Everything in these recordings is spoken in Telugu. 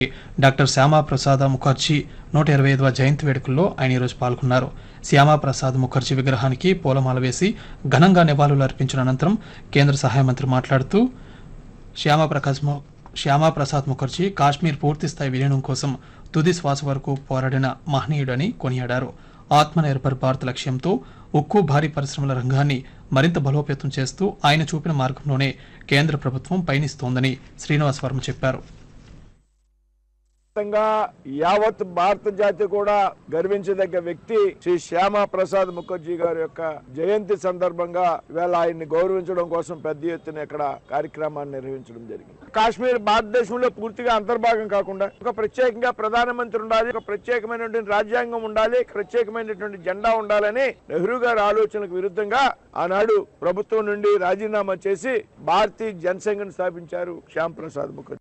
డాక్టర్ శ్యామాప్రసాద ముఖర్జీ నూట ఇరవై ఐదవ జయంతి వేడుకల్లో ఆయన ఈరోజు పాల్గొన్నారు శ్యామాప్రసాద్ ముఖర్జీ విగ్రహానికి పూలమాల వేసి ఘనంగా నివాళులు అర్పించిన అనంతరం కేంద్ర సహాయ మంత్రి మాట్లాడుతూ శ్యామాప్రకాశ్ ము- శ్యామాప్రసాద్ ముఖర్జీ కాశ్మీర్ పూర్తిస్థాయి విలీనం కోసం తుది శ్వాస వరకు పోరాడిన మహనీయుడని కొనియాడారు ఆత్మనిర్భర్ భారత్ లక్ష్యంతో ఉక్కు భారీ పరిశ్రమల రంగాన్ని మరింత బలోపేతం చేస్తూ ఆయన చూపిన మార్గంలోనే కేంద్ర ప్రభుత్వం పయనిస్తోందని శ్రీనివాస్ వర్మ చెప్పారు మొత్తంగా యావత్ భారత జాతి కూడా గర్వించదగ్గ వ్యక్తి శ్రీ శ్యామా ప్రసాద్ ముఖర్జీ గారి యొక్క జయంతి సందర్భంగా ఇవాళ ఆయన్ని గౌరవించడం కోసం పెద్ద ఎత్తున ఇక్కడ కార్యక్రమాన్ని నిర్వహించడం జరిగింది కాశ్మీర్ భారతదేశంలో పూర్తిగా అంతర్భాగం కాకుండా ఒక ప్రత్యేకంగా ప్రధానమంత్రి ఉండాలి ఒక ప్రత్యేకమైనటువంటి రాజ్యాంగం ఉండాలి ప్రత్యేకమైనటువంటి జెండా ఉండాలని నెహ్రూ గారి ఆలోచనకు విరుద్ధంగా ఆనాడు ప్రభుత్వం నుండి రాజీనామా చేసి భారతీయ జనసంఘను స్థాపించారు శ్యామ్ ప్రసాద్ ముఖర్జీ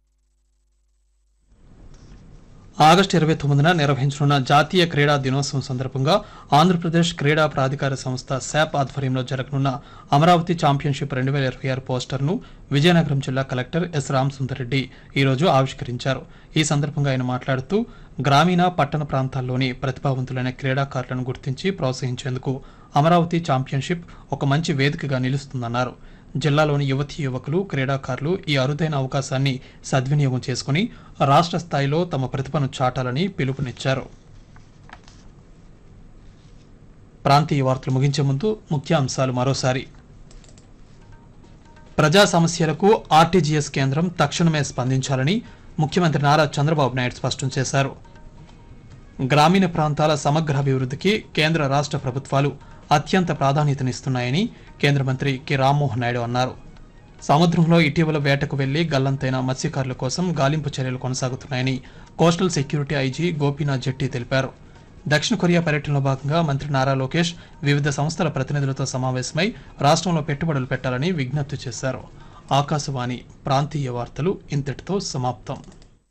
ఆగస్టు ఇరవై తొమ్మిదిన నిర్వహించనున్న జాతీయ క్రీడా దినోత్సవం సందర్భంగా ఆంధ్రప్రదేశ్ క్రీడా ప్రాధికార సంస్థ శాప్ ఆధ్వర్యంలో జరగనున్న అమరావతి ఛాంపియన్షిప్ రెండు వేల ఇరవై ఆరు పోస్టర్ను విజయనగరం జిల్లా కలెక్టర్ ఎస్ రామసుందర్రెడ్డి ఈరోజు ఆవిష్కరించారు ఈ సందర్భంగా ఆయన మాట్లాడుతూ గ్రామీణ పట్టణ ప్రాంతాల్లోని ప్రతిభావంతులైన క్రీడాకారులను గుర్తించి ప్రోత్సహించేందుకు అమరావతి ఛాంపియన్షిప్ ఒక మంచి వేదికగా నిలుస్తుందన్నారు జిల్లాలోని యువతీ యువకులు క్రీడాకారులు ఈ అరుదైన అవకాశాన్ని సద్వినియోగం చేసుకుని రాష్ట్ర స్థాయిలో తమ ప్రతిభను చాటాలని పిలుపునిచ్చారు ప్రాంతీయ వార్తలు ముగించే ముందు ముఖ్యాంశాలు మరోసారి ప్రజా సమస్యలకు ఆర్టీజీఎస్ కేంద్రం తక్షణమే స్పందించాలని ముఖ్యమంత్రి నారా చంద్రబాబు నాయుడు స్పష్టం చేశారు గ్రామీణ ప్రాంతాల సమగ్ర అభివృద్ధికి కేంద్ర రాష్ట్ర ప్రభుత్వాలు అత్యంత ప్రాధాన్యతనిస్తున్నాయని కేంద్ర మంత్రి కె రామ్మోహన్ నాయుడు అన్నారు సముద్రంలో ఇటీవల వేటకు వెళ్లి గల్లంతైన మత్స్యకారుల కోసం గాలింపు చర్యలు కొనసాగుతున్నాయని coastal security IG Gopinath Jetti తెలిపారు దక్షిణ కొరియా పర్యటనలో భాగంగా మంత్రి నారా లోకేష్ వివిధ సంస్థల ప్రతినిధులతో సమావేశమై రాష్ట్రంలో పెట్టుబడులు పెట్టాలని విజ్ఞప్తి చేశారు ఆకాశవాణి ప్రాంతీయ వార్తలు ఇంతటితో సమాప్తం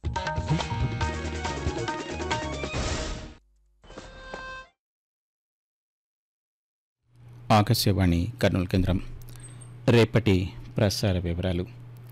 ఆకాశవాణి కర్నూలు కేంద్రం రేపటి ప్రసార వివరాలు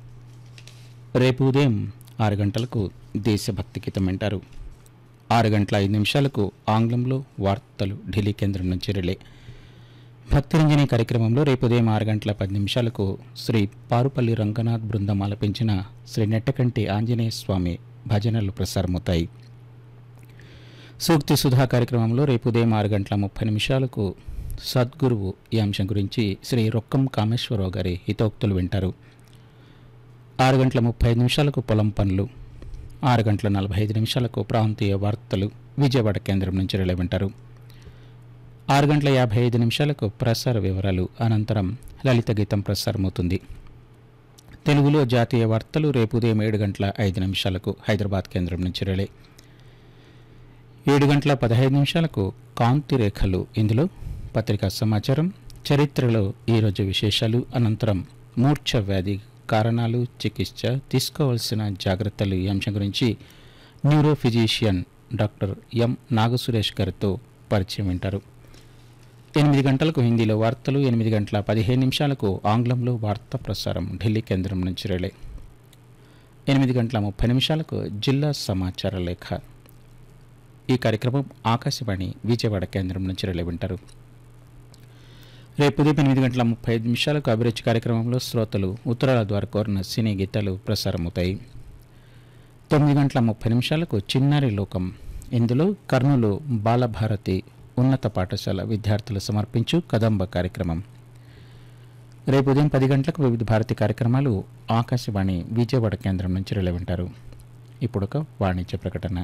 రేపు ఉదయం ఆరు గంటలకు దేశభక్తి గీతం వింటారు ఆరు గంటల ఐదు నిమిషాలకు ఆంగ్లంలో వార్తలు ఢిల్లీ కేంద్రం నుంచి రిలే భక్తిరంజని కార్యక్రమంలో రేపు ఉదయం ఆరు గంటల పది నిమిషాలకు శ్రీ పారుపల్లి రంగనాథ్ బృందం ఆలపించిన శ్రీ నెట్టకంటి ఆంజనేయ స్వామి భజనలు ప్రసారమవుతాయి సూక్తి సుధా కార్యక్రమంలో రేపు ఉదయం ఆరు గంటల ముప్పై నిమిషాలకు సద్గురువు ఈ అంశం గురించి శ్రీ రొక్కం కామేశ్వరరావు గారి హితోక్తులు వింటారు ఆరు గంటల ముప్పై ఐదు నిమిషాలకు పొలం పనులు ఆరు గంటల నలభై ఐదు నిమిషాలకు ప్రాంతీయ వార్తలు విజయవాడ కేంద్రం నుంచి రిలే వింటారు ఆరు గంటల యాభై ఐదు నిమిషాలకు ప్రసార వివరాలు అనంతరం లలిత గీతం ప్రసారమవుతుంది తెలుగులో జాతీయ వార్తలు రేపు ఉదయం ఏడు గంటల ఐదు నిమిషాలకు హైదరాబాద్ కేంద్రం నుంచి రిలే ఏడు గంటల పదహైదు నిమిషాలకు కాంతి రేఖలు ఇందులో పత్రికా సమాచారం చరిత్రలో ఈరోజు విశేషాలు అనంతరం మూర్ఛ వ్యాధి కారణాలు చికిత్స తీసుకోవాల్సిన జాగ్రత్తలు ఈ అంశం గురించి neuro physician doctor M Nagasuresh గారితో పరిచయం వింటారు ఎనిమిది గంటలకు హిందీలో వార్తలు ఎనిమిది గంటల పదిహేను నిమిషాలకు ఆంగ్లంలో వార్తా ప్రసారం ఢిల్లీ కేంద్రం నుంచి రిలే ఎనిమిది గంటల ముప్పై నిమిషాలకు జిల్లా సమాచార లేఖ ఈ కార్యక్రమం ఆకాశవాణి విజయవాడ కేంద్రం నుంచి రిలే వింటారు రేపు ఉదయం ఎనిమిది గంటల ముప్పై ఐదు నిమిషాలకు అభిరుచి కార్యక్రమంలో శ్రోతలు ఉత్తరాల ద్వారా కోరిన సినీ గీతాలు ప్రసారమవుతాయి తొమ్మిది గంటల ముప్పై నిమిషాలకు చిన్నారి లోకం ఇందులో కర్నూలు బాలభారతి ఉన్నత పాఠశాల విద్యార్థులు సమర్పించు కదంబ కార్యక్రమం రేపు ఉదయం పది గంటలకు వివిధ భారతి కార్యక్రమాలు ఆకాశవాణి విజయవాడ కేంద్రం నుంచి రిలే వింటారు ఇప్పుడు ఒక వాణిజ్య ప్రకటన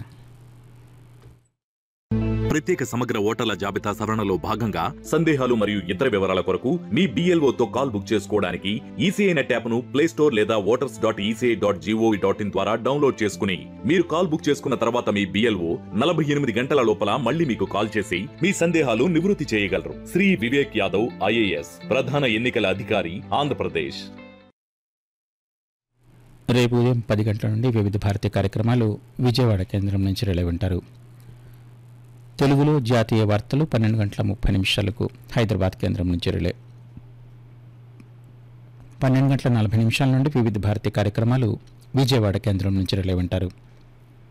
ప్రత్యేక సమగ్ర ఓటర్ల జాబితా సవరణలో భాగంగా సందేహాలు మరియు ఇతర వివరాల కొరకు మీ BLO తో కాల్ బుక్ చేసుకోవడానికి ఈసీఐ నెట్ యాప్ ను ప్లే స్టోర్ లేదా voters dot ECI dot gov dot in ద్వారా డౌన్లోడ్ చేసుకుని మీరు కాల్ బుక్ చేసుకున్న తర్వాత మీ బిఎల్ఓ నలభై ఎనిమిది గంటల లోపల మళ్ళీ మీకు కాల్ చేసి మీ సందేహాలు నివృత్తి చేయగలరు శ్రీ వివేక్ యాదవ్ ఐఏఎస్ ప్రధాన ఎన్నికల అధికారి ఆంధ్రప్రదేశ్ రేపు ఉదయం పది గంటల నుండి వివిధ భారతి కార్యక్రమాలు విజయవాడ కేంద్రం నుంచి రిలే వింటారు తెలుగులో జాతీయ వార్తలు పన్నెండు గంటల ముప్పై నిమిషాలకు హైదరాబాద్ కేంద్రం నుంచి రిలే పన్నెండు గంటల నలభై నిమిషాల నుండి వివిధ భారతి కార్యక్రమాలు విజయవాడ కేంద్రం నుంచి రిలే వింటారు